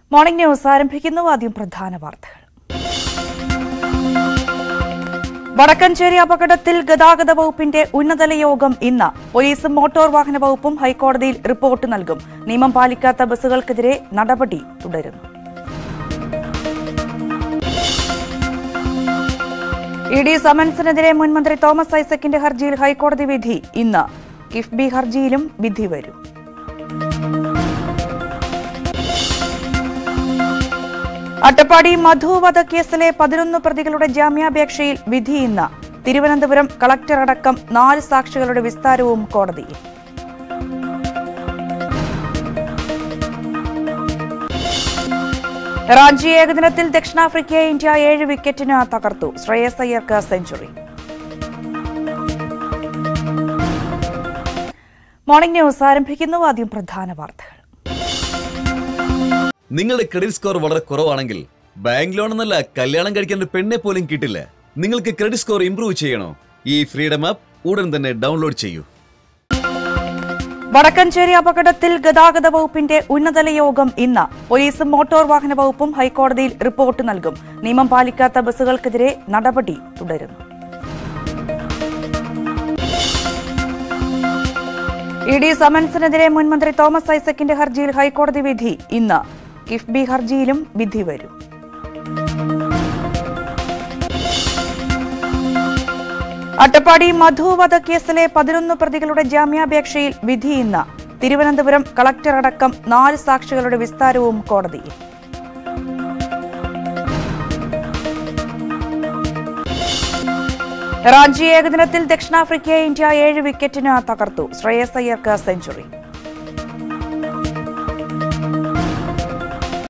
morning news ആരംഭിക്കുന്നു ആദ്യം പ്രധാന വാർത്തകൾ വടക്കഞ്ചേരി അപകടത്തിൽ ഗതാഗത വകുപ്പിന്റെ ഉന്നതല യോഗം ഇന്ന് പോലീസും മോട്ടോർ വാഹന വകുപ്പും ഹൈക്കോടതിയിൽ റിപ്പോർട്ട് നൽകും നിയമം പാലിക്കാത്ത ബസ്സുകൾക്കെതിരെ നടപടി തുടരുന്നു ഇ ഡി സമൻസിനെതിരെ മുൻ മന്ത്രി തോമസ് ഐസക്കിന്റെ ഹർജിയിൽ ഹൈക്കോടതി വിധി ഇന്ന് കിഫ്ബി ഹർജിയിലും വിധി വരും അട്ടപ്പാടി മധു വധക്കേസിലെ പതിനൊന്ന് പ്രതികളുടെ ജാമ്യാപേക്ഷയിൽ വിധി ഇന്ന് തിരുവനന്തപുരം കളക്ടർ അടക്കം നാല് സാക്ഷികളുടെ വിസ്താരവും കോടതിയിൽ റാഞ്ചി ഏകദിനത്തിൽ ദക്ഷിണാഫ്രിക്കയെ ഇന്ത്യ ഏഴ് വിക്കറ്റിന് തകർത്തു ശ്രേയസ് അയ്യർക്ക് സെഞ്ചുറി മോർണിംഗ് ന്യൂസ് ആരംഭിക്കുന്നു ആദ്യം പ്രധാന വാർത്തകൾ നിങ്ങളുടെ ക്രെഡിറ്റ് സ്കോർ വളരെ കുറവാണെങ്കിൽ ബാങ്ക് ലോൺ എന്നല്ല കല്യാണം കഴിക്കാൻ ഒരു പെണ്ണെ പോലും കിട്ടില്ല നിങ്ങൾക്ക് ക്രെഡിറ്റ് സ്കോർ ഇംപ്രൂവ് ചെയ്യണോ ഈ ഫ്രീഡം ആപ്പ് ഉടൻ തന്നെ ഡൗൺലോഡ് ചെയ്യൂ വടക്കഞ്ചേരി അപകടത്തിൽ ഗതാഗത വകുപ്പിന്റെ ഉന്നതല യോഗം ഇന്ന് പോലീസും മോട്ടോർ വാഹന വകുപ്പും ഹൈക്കോടതിയിൽ റിപ്പോർട്ട് നൽകും നിയമം പാലിക്കാത്ത ബസ്സുകൾക്കെതിരെ നടപടി തുടരുന്നു ഇ ഡി സമൻസിനെതിരെ മുൻ മന്ത്രി തോമസ് ഐസക്കിന്റെ ഹർജിയിൽ ഹൈക്കോടതി വിധി ഇന്ന് കിഫ്ബി ഹർജിയിലും വിധി വരും അട്ടപ്പാടി മധു വധക്കേസിലെ പതിനൊന്ന് പ്രതികളുടെ ജാമ്യാപേക്ഷയിൽ വിധി ഇന്ന് തിരുവനന്തപുരം കളക്ടർ അടക്കം നാല് സാക്ഷികളുടെ വിസ്താരവും കോടതിയിൽ റാഞ്ചി ഏകദിനത്തിൽ ദക്ഷിണാഫ്രിക്കയെ ഇന്ത്യ ഏഴ് വിക്കറ്റിന് തകർത്തു ശ്രേയസ് അയ്യർക്ക് സെഞ്ചുറി